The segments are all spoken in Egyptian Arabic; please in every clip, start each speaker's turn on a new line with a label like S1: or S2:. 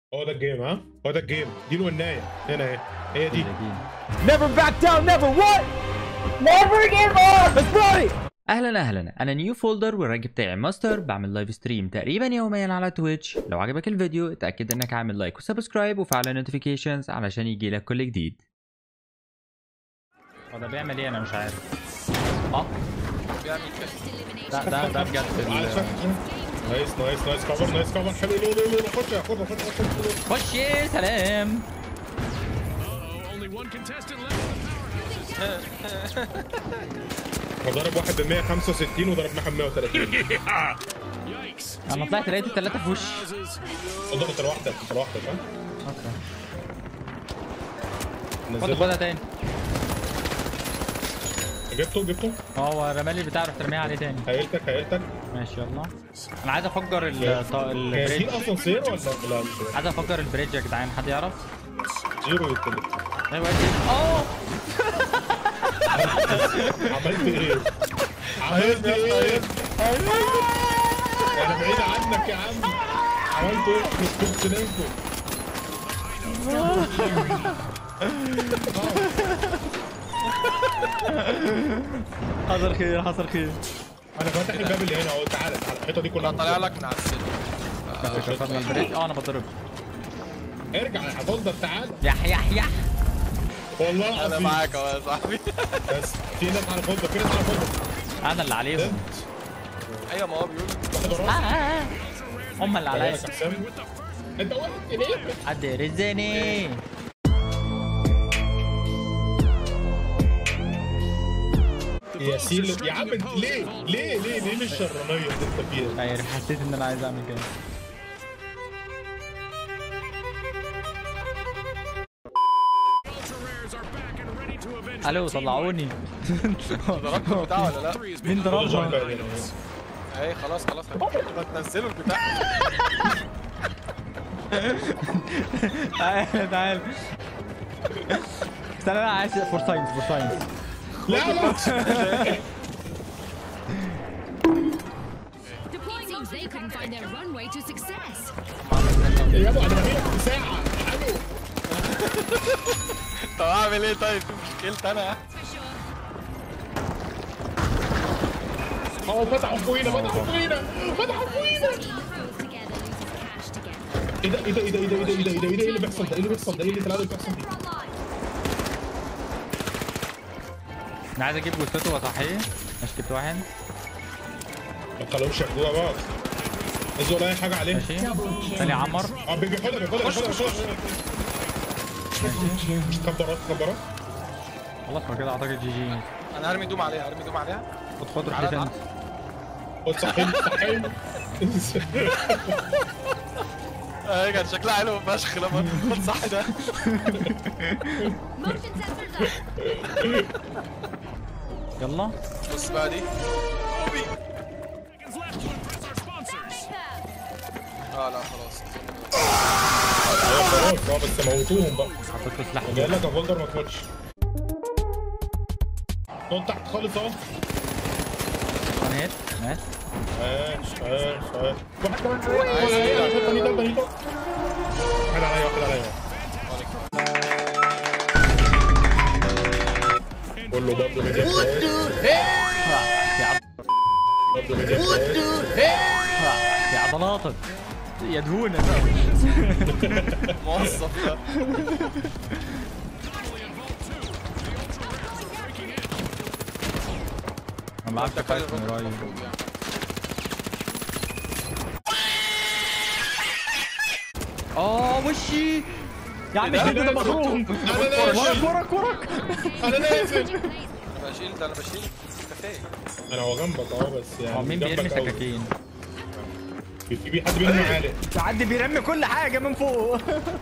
S1: هو ده الجيم ها هو ده الجيم دي الونايه هنا اهي هي دي
S2: Never back down, never what?
S3: Never give up!
S2: Let's party!
S4: اهلا اهلا انا نيو فولدر والرانك بتاعي ماستر بعمل لايف ستريم تقريبا يوميا على تويتش لو عجبك الفيديو اتاكد انك عامل لايك وسبسكرايب وفعل النوتيفيكيشنز علشان يجيلك كل جديد هو ده بيعمل ايه انا مش عارف اه
S5: بيعمل كده
S4: ده ده ده بجد
S1: على
S4: ال-
S1: شكل نايس نايس نايس كفر نايس كفر حلو لو لو لو خش يا خد خد خد
S4: خش يا سلام
S1: ضرب واحد ب 165 وضرب محمد 130
S4: انا طلعت لقيت الثلاثه في وشي
S1: ضرب انت لوحدك انت لوحدك ها
S4: اوكي خد
S1: نزل
S4: خدها تاني
S1: جبته جبته
S4: هو رمالي بتاع رحت رميها عليه تاني
S1: هيلتك هيلتك
S4: ماشي يلا انا عايز افجر ال- الط-
S1: هي
S4: البريدج
S1: دي اسانسير ولا لا مش
S4: عايز افجر البريدج يا جدعان حد يعرف
S1: زيرو يتلت
S4: ايوه اه
S1: عملت ايه؟ عملت ايه؟ انا بعيد عنك يا عم عملت ايه؟ كنت نمتوا
S4: حصل خير حصل خير
S1: انا فاتح الباب اللي هنا اهو تعالى تعالى الحيطه دي كلها
S5: طالع لك من على السلم
S4: كسرنا البريدج اه انا بضرب
S1: ارجع يا فولدر تعالى
S4: يح يح يح
S1: والله
S5: انا
S1: العظيم
S5: معاك اهو يا صاحبي
S1: بس في ناس على فولدر في ناس على فولدر
S4: انا اللي عليهم
S5: ايوه ما هو بيقول
S1: واحد
S4: آه،
S1: وراك
S4: آه، آه. هم اللي عليا
S1: يا حسام انت واحد ليه؟
S4: حد يرزني
S1: يا سيل يا عم انت ليه؟ ليه ليه ليه مش الشرانيه اللي انت فيها؟
S4: غير حسيت ان انا عايز اعمل كده الو طلعوني
S5: ضربت البتاع ولا لا؟
S4: مين
S1: ولا جاي
S4: ضربها؟
S1: بقى هنا.
S5: اهي خلاص خلاص ما تنزلوا البتاع
S4: تعال تعال استنى انا عايز فور ساينس فور ساينس
S1: لا لا
S6: Deploying seems they couldn't find their runway to success.
S1: يا ابو انا بغيرك في ساعه حلو
S5: طب اعمل ايه طيب؟ دي مشكلتي انا
S1: هو فتحوا فوقينا فتحوا فوقينا فتحوا فوقينا
S6: Team pulls together, loses cash together.
S1: ايه ده ايه ده ايه ده ايه ده ايه ده ايه ده ايه ده ايه اللي بيحصل ده ايه اللي بيحصل ده ايه اللي اللي بيحصل دي
S4: انا عايز اجيب جثته واصحيه مش جبت واحد
S1: ما تخلوهمش ياخدوها بقى عايز ولا اي حاجه عليه
S4: ماشي ثاني عمر
S1: اه بياخدها بياخدها بياخدها بياخدها مش تكبرات تكبرات
S4: خلاص ما كده اعتقد جي جي
S5: انا هرمي دوم عليها هرمي دوم عليها
S4: خد خد روح
S5: تعالى،
S4: ديفنس
S1: قلت صحيح صحيح
S5: اهي كان شكلها حلو فشخ لما خد صح ده
S6: Motion sensors up.
S4: يلا
S5: بص بقى دي اه لا خلاص
S1: ايوه خلاص اه بس موتوهم بقى
S4: حطيت له سلاح
S1: جاي لك يا فولدر ما تموتش نط تحت خالص اهو
S4: انا هيت مات
S1: ماشي ماشي ماشي واحد كمان عليا واحد تاني ده بنيتو واحد عليا واحد عليا كله برضه ميديا
S4: يا عض...
S1: برضه ميديا
S4: يا عضلاتك يا دهونك
S5: موظف ده
S4: انا لعبت
S5: ده
S4: فايت
S5: كده
S4: من قريب
S5: المفروض يعني.
S4: اه وشي يا عم انت ده مخروم
S1: انا نازل
S4: ورك ورك
S1: انا نازل
S5: انا بشيل ده انا بشيل كفايه
S1: انا هو جنبك اهو بس يعني
S4: هو مين بيرمي
S1: جنبك أوي.
S4: سكاكين
S1: في في حد بيرمي عالي
S4: حد بيرمي كل حاجه من فوق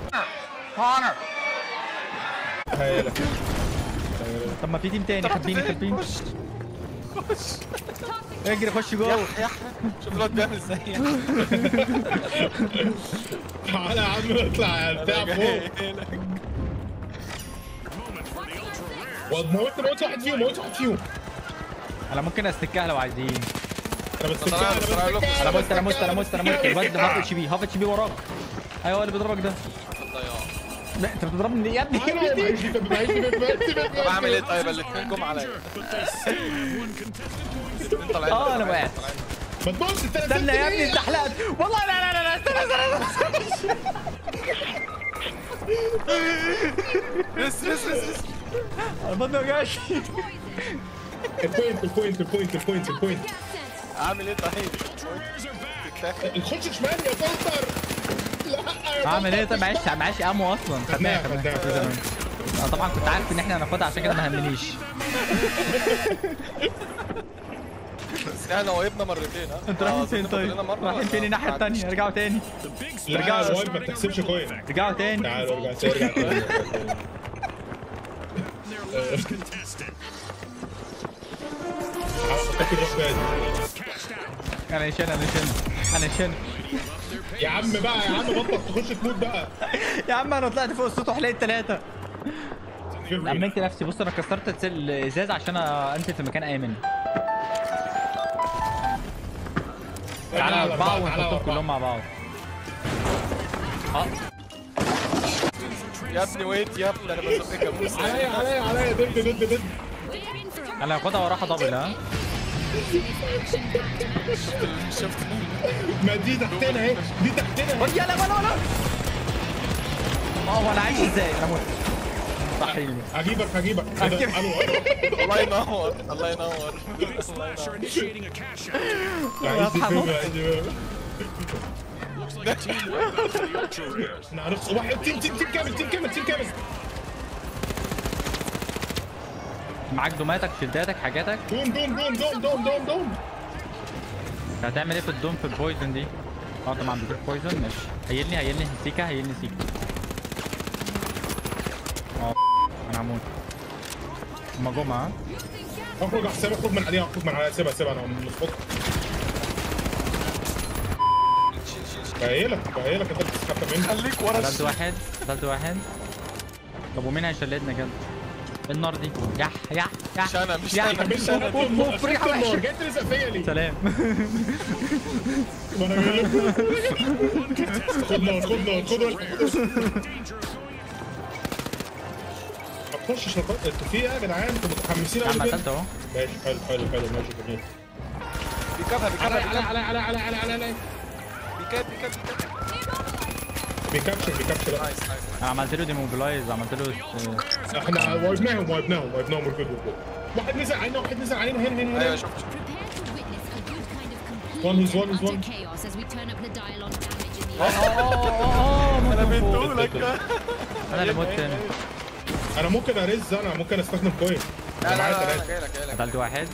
S1: هايلة
S4: طب ما في تيم تاني خبيني خبيني
S5: خش خش
S4: اجري خش جوه
S5: يح يح شوف الواد بيعمل ازاي
S1: تعالى يا عم اطلع يا بتاع فوق وموت موت واحد فيهم موت واحد فيهم
S4: انا ممكن استكها لو عايزين
S1: انا بس
S5: طلع- طلع لكم.
S4: انا مت انا مت انا مت انا مت الواد هاف اتش بي هاف اتش بي وراك ايوه اللي بيضربك ده
S5: الضياع
S4: لا انت بتضربني ليه يا ابني
S1: ايوه معيش دي معيش دي
S5: طب اعمل ايه طيب الاثنين جم عليا الاثنين طالعين
S4: اه، أنا وقعت.
S1: ما تبص انت
S4: استنى يا ابني انت حلقت والله لا لا لا لا استنى استنى
S5: لس لس لس لس
S4: انا بطني وجعش
S1: البوينت البوينت البوينت البوينت البوينت
S5: اعمل ايه طيب تتاخد
S1: خش شمال يا فلتر لا يا
S4: اعمل ايه طب معلش معلش امو اصلا خدناها
S1: خدناها،
S4: خدناها
S1: خدناها.
S4: زمان. انا طبعا كنت عارف ان احنا هناخدها عشان كده ما همنيش
S5: بس احنا وقفنا مرتين ها
S4: انتوا رايحين فين طيب؟
S5: كلنا مرة
S4: رايحين فين الناحية التانية ارجعوا تاني
S1: لا الوايب ما بتحسبش كوين
S4: ارجعوا تاني
S1: تعال ارجع تاني ارجع تاني فاكر روح بالي
S4: انا شن انا شن انا شن
S1: يا عم بقى يا عم بطل تخش تموت بقى
S4: يا عم انا طلعت فوق السطح لقيت ثلاثة امنت نفسي بص انا كسرت الس- الازاز عشان انزل في مكان امن تعالى اربعة ونحطهم كلهم مع بعض اه
S5: يا ابني ويت يا ابني انا بزقك يا موسى
S1: عليا عليا عليا ضد ضد ضد
S6: We're in for a
S4: انا هاخدها واروح دبل ها
S5: شفت
S1: ما دي تحتنا اهي دي تحتنا
S4: يلا ولا ولا اه وانا عايش ازاي انا موت صحيح
S1: هجيبك هجيبك إيه ده؟ الو الو
S5: الله ينور الله ينور الله ينور
S6: initiating a cash out.
S1: عايز تفهم عايز تفهم.
S6: Looks like a team went up to the ultra rares.
S1: احنا هنخسر واحد تيم تيم تيم كامل تيم كامل تيم كامل
S4: معاك دوماتك شداتك حاجاتك
S1: دوم دوم دوم دوم دوم دوم دوم
S4: انت هتعمل ايه في الدوم في البويزن دي؟ اه انت ما عندكش بويزن ماشي هيلني هيلني سيكا هيلني سيكا اه انا هموت هما جم ها
S1: اخرج احسن اخرج من عليها اخرج من عليها سيبها سيبها انا مظبوط بهيلك بهيلك انت بتستخبى مني
S5: خليك ورا
S4: قتلت واحد قتلت واحد طب ومين هيشلدنا كده؟ ايه النار دي؟ يح يح يح
S5: مش انا مش
S4: يح.
S5: انا مش انا
S4: موف موف ريحة
S1: النار
S4: وحشة
S1: جاي تلزق فيا ليه؟
S4: سلام
S1: ما انا جاي لك خد نار خد نار خد نار ما تخشش نقاط انتوا في ايه يا جدعان انتوا متحمسين
S4: يا عم
S1: قوي كده
S4: قتلت اهو
S1: ماشي حلو حلو حلو ماشي جميل
S5: بيكابها
S1: على
S5: بيكابها
S1: على على على على على على على
S5: بيكاب بيكاب
S1: بيكابشر بيكابشر لا.
S5: نايس نايس
S4: انا عملت له ديموبلايز عملت له آه،
S1: احنا وايبناهم وايبناهم وايبناهم we're good, we're good. واحد نزل علينا واحد نزل علينا هنا هنا
S5: ايوه
S1: هنا
S5: شفت شفت
S6: Prepare to witness a good kind of complete
S1: One is one is
S6: utter
S1: one.
S6: chaos as we turn up the dial on damage in the
S4: اه اه اه
S5: انا
S4: ممكن فوق.
S5: بنتولك
S4: انا اللي مت تاني
S1: انا ممكن ارز انا ممكن استخدم كوين
S5: لا
S1: انا
S5: لا
S1: معايا
S5: لا انا
S1: ثلاثة
S5: جاي لك جاي لك
S4: قتلت واحد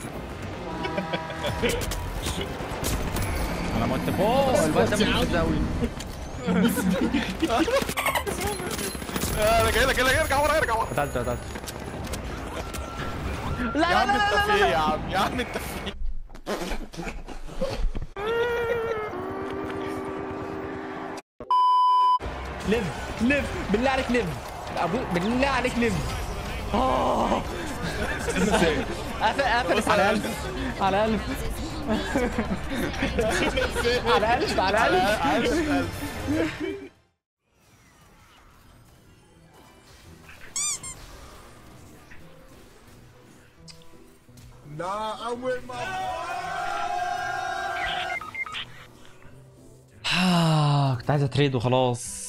S4: انا مت فوق الواد ده مستفز قوي
S5: انا جاي لك جاي لك ارجع ورا ارجع ورا
S4: قتلت قتلت
S5: يا عم انت في ايه يا عم يا عم انت في ايه
S4: لف لف بالله عليك لف ابو بالله عليك لف اه قفل قفلت على ألف على ألف على ألف على ألف آه، كنت عايز اتريد وخلاص